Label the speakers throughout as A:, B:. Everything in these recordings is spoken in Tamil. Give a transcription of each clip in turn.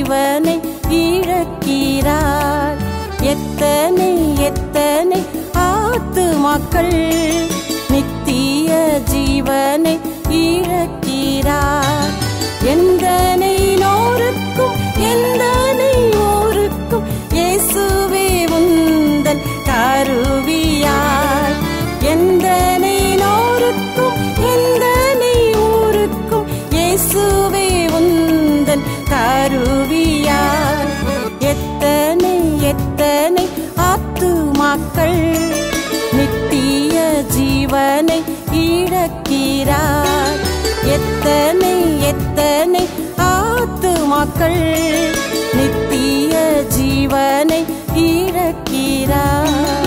A: ஜீவனை இழக்கிறார் எத்தனை எத்தனை ஆத்துமாக்கள் நித்திய ஜீவனை இழக்கிறார் எந்தனை நோருக்கும் எந்தனை ஊருக்கும் இயேசுவே உந்தன் கருவியாய் எந்தனை நோருக்கும் எந்தனை ஊருக்கும் இயேசுவே உந்தன் கருவியாய் எத்தனை எத்தனை ஆத்துமாக்கள் நித்திய ஜீவனை இழக்கிறார் எத்தனை எத்தனை ஆத்துமாக்கள் நித்திய ஜீவனை இழக்கிறார்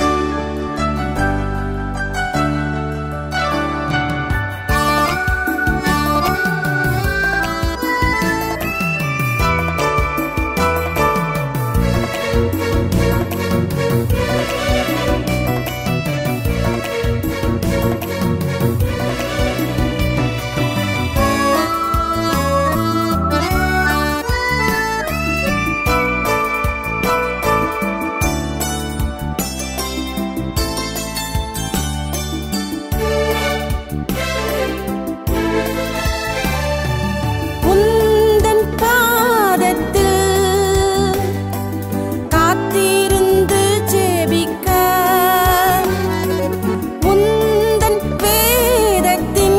A: உந்தன் பாதத்தில் காத்திருந்து ஜெபிக்க உந்தன் வேதத்தின்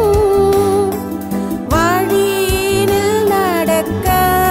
A: வழியினில் நடக்க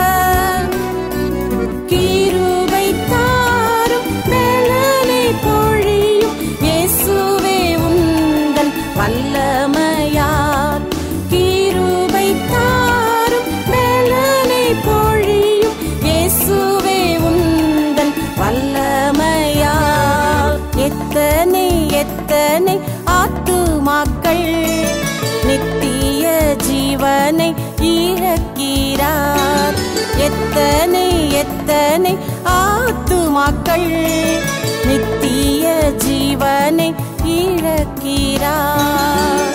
A: கிருபை தாரும் பலனை பொழியும் இயேசுவே உந்தன் வல்லமையார் கிருபை தாரும் பலனை பொழியும் இயேசுவே உந்தன் வல்லமையார் எத்தனை எத்தனை ஆத்துமாக்கள் நித்திய ஜீவனை இழக்கிறார் எத்தனை எத்தனை ஆத்துமாக்கள் நித்திய ஜீவனை இழக்கிறார்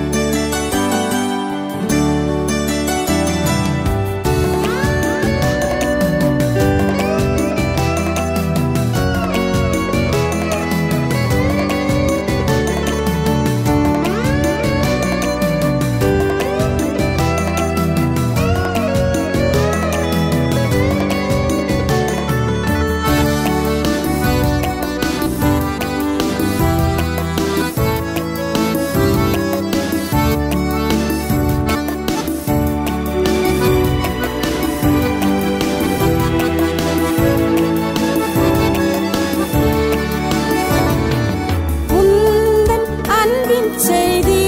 A: உந்தன் அன்பின் செய்தி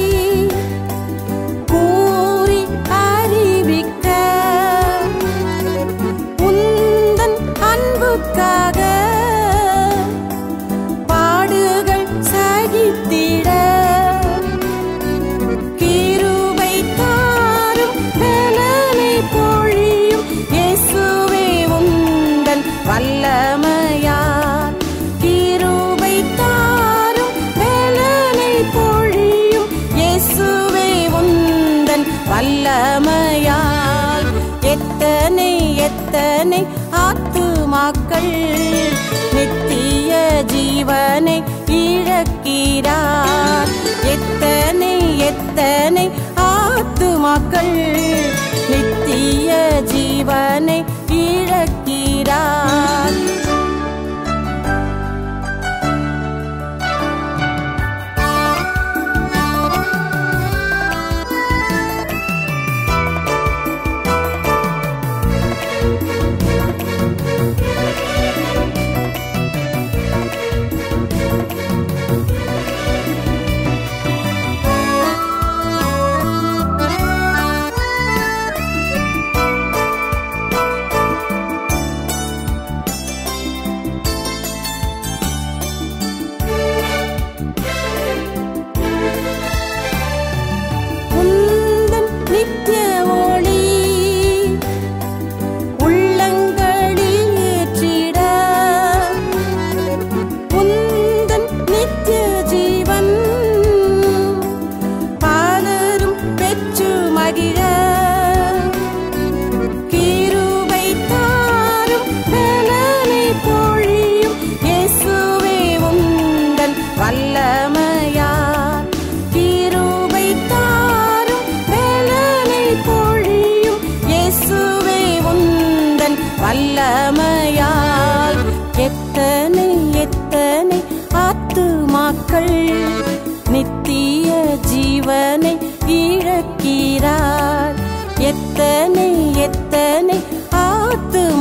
A: கூறி அறிவிக்க உந்தன் அன்புக்காக பாடுகள் சகித்திட கிருபை தாரும் பலனை பொழியும் இயேசுவே உந்தன் வல்லமையார் கிருபை தாரும் பலனை பொழியும் இயேசுவே உந்தன் வல்லமையால் எத்தனை எத்தனை ஆத்துமாக்கள் நித்திய ஜீவனை இழக்கிறார் எத்தனை எத்தனை ஆத்துமாக்கள் நித்திய ஜீவனை இழக்கிறார்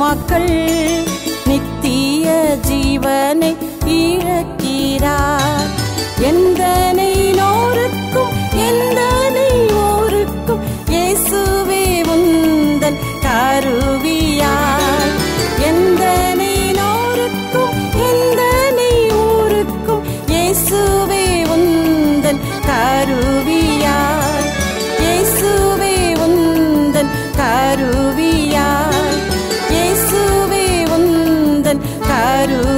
A: ஆத்துமாக்கள் நித்திய ஜீவனை இழக்கிறார் எந்தனை நோருக்கும் எந்தனை ஊருக்கும் இயேசுவே உந்தன் கருவியாய் எந்தனை நோருக்கும் எந்தனை ஊருக்கும் இயேசுவே உந்தன் கருவியாய் இயேசுவே உந்தன் கருவியாய் இயேசுவே உந்தன் கரு